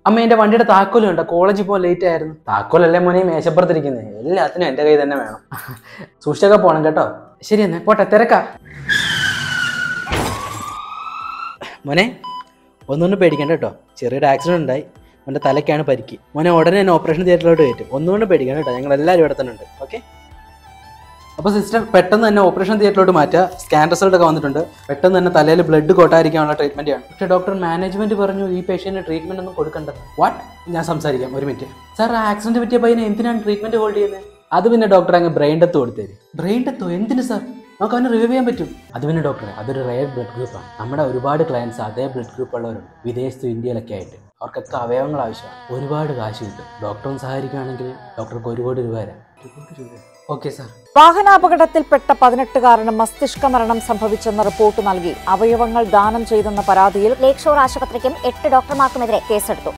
അമ്മ എന്റെ വണ്ടിയുടെ താക്കോലും ഉണ്ടോ കോളേജിൽ പോകാൻ ലേറ്റ് ആയിരുന്നു താക്കോലല്ലേ മോനെ ഈ മേശപ്പുറത്തിരിക്കുന്നത് എല്ലാത്തിനും എന്റെ കൈ തന്നെ വേണം സൂക്ഷിച്ചൊക്കെ പോണം കേട്ടോ ശരി എന്നാ പോട്ടെ തിരക്കാ മോനെ ഒന്നുകൊണ്ട് പേടിക്കണ്ട കേട്ടോ ചെറിയൊരു ആക്സിഡന്റ് ഉണ്ടായി മോൻ്റെ തലയ്ക്കാണ് പരിക്ക് മോനെ ഉടനെ തന്നെ ഓപ്പറേഷൻ തിയേറ്ററിലോട്ട് കയറ്റും ഒന്നുകൊണ്ട് പേടിക്കണം കേട്ടോ ഞങ്ങൾ എല്ലാവരും ഇവിടെ തന്നെ ഉണ്ട് ഓക്കെ അപ്പോൾ സിസ്റ്റർ പെട്ടെന്ന് തന്നെ ഓപ്പറേഷൻ തിയേറ്ററിലോട്ട് മാറ്റുക സ്കാൻ റിസൾട്ട് ഒക്കെ വന്നിട്ടുണ്ട് പെട്ടെന്ന് തന്നെ തലയിൽ ബ്ലഡ് കൊട്ടായിരിക്കാനുള്ള ട്രീറ്റ്മെന്റ് ആണ് പക്ഷേ ഡോക്ടർ മാനേജ്മെന്റ് പറഞ്ഞു ഈ പേഷ്യന്റിന് ട്രീറ്റ്മെന്റ് ഒന്നും കൊടുക്കണ്ടെന്ന് വാട്ട് ഞാൻ സംസാരിക്കാം ഒരു മിനിറ്റ് സാർ ആ ആക്സിഡന്റ് പറ്റിയ പയ്യനെ എന്തിനാണ് ട്രീറ്റ്മെന്റ് ഹോൾഡ് ചെയ്യുന്നത് അത് പിന്നെ ഡോക്ടർ അങ്ങ് ബ്രെയിൻ ഡെത്ത് കൊടുത്തേര് ബ്രെയിൻ ഡെത്തോ എന്തിന് സാർ നമുക്ക് അവനെ റിവൈവ് ചെയ്യാൻ പറ്റും അത് പിന്നെ ഡോക്ടറെ അതൊരു റയർ ബ്ലഡ് ഗ്രൂപ്പാണ് നമ്മുടെ ഒരുപാട് ക്ലയൻസ് അതേ ബ്ലഡ് ഗ്രൂപ്പ് ഉള്ളവരുണ്ട് വിദേശത്തും ഇന്ത്യയിലൊക്കെ ആയിട്ട് അവർക്കൊക്കെ അവയവങ്ങൾ ആവശ്യമാണ് ഒരുപാട് കാശ് കിട്ടും ഡോക്ടറും സഹായിക്കുകയാണെങ്കിൽ ഡോക്ടർക്ക് ഒരു കോടി രൂപ തരാം ഒരു കോടി രൂപ ഓക്കെ സാർ വാഹനാപകടത്തിൽപ്പെട്ട പതിനെട്ടുകാരന് മസ്തിഷ്ക മരണം സംഭവിച്ചെന്ന റിപ്പോർട്ട് നൽകി അവയവങ്ങൾ ദാനം ചെയ്തെന്ന പരാതിയിൽ ലേക്ക് ഷോർ ആശുപത്രിക്കും എട്ട് ഡോക്ടർമാർക്കുമെതിരെ കേസെടുത്തു